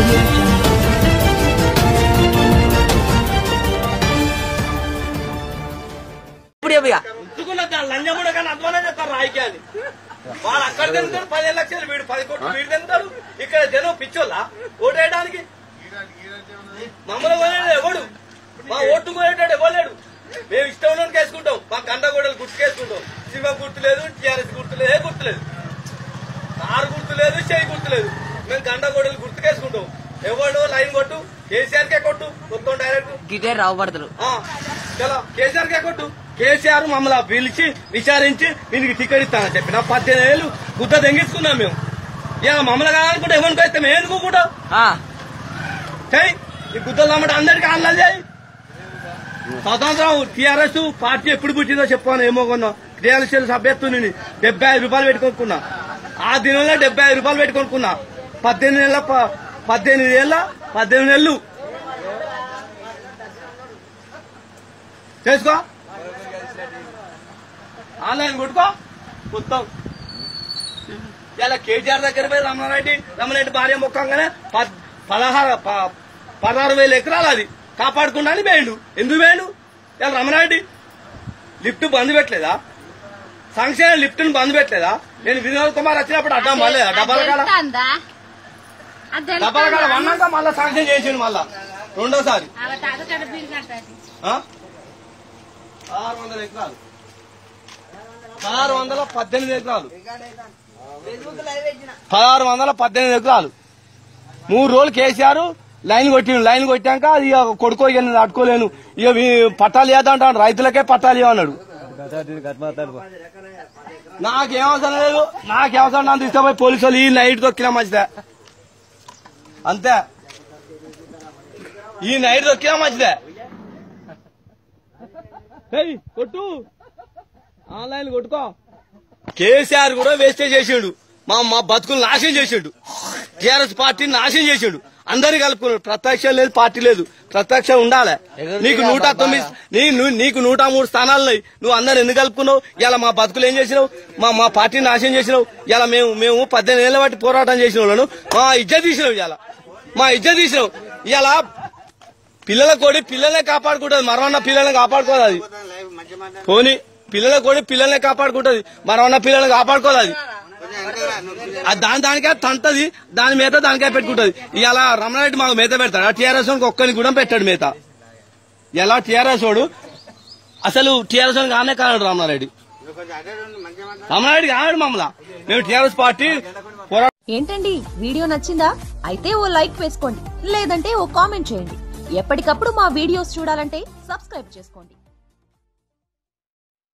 audio jungle. ఇప్పుడు ఇవ్వగా ఉంచుకున్న దాని లంజముడు కానీ అధ్వానం చెప్తారు రాజకీయాన్ని వాడు అక్కడ తింటాడు పదిహేను లక్షలు వీడు పది కోట్లు వీడు తింటాడు ఇక్కడ జనం పిచ్చోళ్ళ ఓటేయడానికి మమ్మల్ని కొనేది ఎవడు మా ఓటు కొనేటాడు ఎవలేడు మేము ఇష్టం ఉన్నోడికి వేసుకుంటాం మా కండ గోడలు గుర్తుకేసుకుంటాం శివ గుర్తు లేదు టీఆర్ఎస్ గుర్తు లేదు ఏ గుర్తు లేదు కారు గుర్తు లేదు చేయి గుర్తు లేదు మేము గండ గోడలు గుర్తుకేసుకుంటాం ఎవడు లైన్ కొట్టు కేసీఆర్ కే కొట్టు మొత్తం డైరెక్ట్ గిటే రావబడతారు ఆ, చలో కేసీఆర్ కే కొట్టు కేసీఆర్ మమ్మల్ని పిలిచి విచారించి దీనికి టికెట్ ఇస్తానని చెప్పిన పద్దెనిమిది ఏళ్ళు గుద్ద తెంగించుకున్నాం మేము ఇక మమ్మల్ని కావాలనుకుంటే ఎవరికి వస్తే మేము ఎందుకు కూడా చెయ్యి ఈ గుద్దలు నమ్మటం అందరికీ ఆన్లైన్ చేయి స్వతంత్రం టీఆర్ఎస్ పార్టీ ఎప్పుడు పుట్టిందో చెప్పాను ఏమో కొన్నాం టీఆర్ఎస్ సభ్యత్వం డెబ్బై ఐదు రూపాయలు పెట్టుకొనుకున్నా ఆ దినంలో డెబ్బై ఐదు రూపాయలు పెట్టుకొనుకున్నా పద్దెనిమిది నెలల ప- పద్దెనిమిది ఏళ్ళ పద్దెనిమిది నెలలు చేసుకో ఆన్లైన్ కొట్టుకో మొత్తం ఇలా కేటీఆర్ దగ్గర పోయి రమణారెడ్డి రమణారెడ్డి భార్య ముఖంగానే పద్- పదహారు ప- పదహారు వేల ఎకరాలు అది కాపాడుకుంటా అని వేయండు ఎందుకు వేయండు ఇలా రమణారెడ్డి లిఫ్ట్ బంద్ పెట్టలేదా సంక్షేమ లిఫ్ట్ ని బంద్ పెట్టలేదా నేను వినోద్ కుమార్ వచ్చినప్పుడు అడ్డం పడలేదా డబ్బాల కాడ తెలుస్తుందా? అది డబ్బాల కాడ తెలుస్తుందా? వన్నాక మళ్ళా శాంక్షన్ చేసిండు మళ్ళా రెండోసారి ఆమె తాతకాడ బిల్ కట్టాలి. ఆ? పదహారు వందల ఎకరాలు పదహారు వందల పద్దెనిమిది ఎకరాలు పదహారు వందల పద్దెనిమిది ఎకరాలు మూడు రోజులు కేసీఆర్ లైన్ కొట్టిండు లైన్ కొట్టాక అది ఇక కొడుకో ఇక నేను అట్టుకోలేను ఇక వీ- పట్టాలు ఇవ్వదంటాడు రైతులకే పట్టాలు ఇవ్వన్నాడు నాకేం అవసరం లేదు నాకేం అవసరం నన్ను తీసుకుపోయి పోలీసు వాళ్ళు ఈ నైట్ దొక్కినా మంచిదే అంతే ఈ నైట్ దొక్కినా మంచిదే ఏయ్, కొట్టు ఆన్లైన్ కొట్టుకో కేసీఆర్ కూడా వేస్టేజ్ చేసిండు మా మా బతుకులు నాశనం చేసిండు టీఆర్ఎస్ పార్టీని నాశనం చేసిండు అందరినీ కలుపుకున్నాడు ప్రత్యక్షం లేదు పార్టీ లేదు ప్రత్యక్షం ఉండాలి నీకు నూట తొమ్మిది నీ ను- నీకు నూట మూడు స్థానాలు ఉన్నాయి నువ్వు అందరు ఎందుకు కలుపుకున్నావు ఇలా మా బతుకులు ఏం చేసినావు మా మా పార్టీని నాశనం చేసినావు ఇలా మేము మేము పద్దెనిమిది ఏళ్ళ బట్టి పోరాటం చేసిన వాళ్ళను మా ఇజ్జత్ తీసినావు ఇలా మా ఇజ్జత్ తీసినావు ఇలా పిల్లల కోడి పిల్లల్నే కాపాడుకుంటది మరవన్న పిల్లల్ని కాపాడుకోదు అది పోనీ పిల్లల కోడి పిల్లల్నే కాపాడుకుంటది మరవన్న పిల్లల్ని కాపాడుకోదు అది అది దాని దానికే తంతది దాని మేత దానికే పెట్టుకుంటది ఇలా రమణారెడ్డి మాకు మేత పెడతాడు టీఆర్ఎస్ వానికి ఒక్కని కూడా పెట్టాడు మేత ఎలా టీఆర్ఎస్ వాడు అసలు టీఆర్ఎస్ వానికి కానే కాడు రమణారెడ్డి రమణారెడ్డి కాడు మమ్మల్ని మేము టీఆర్ఎస్ పార్టీ పోరాటం ఏంటండి వీడియో నచ్చిందా అయితే ఓ లైక్ వేసుకోండి లేదంటే ఓ కామెంట్ చేయండి ఎప్పటికప్పుడు మా వీడియోస్ చూడాలంటే సబ్స్క్రైబ్ చేసుకోండి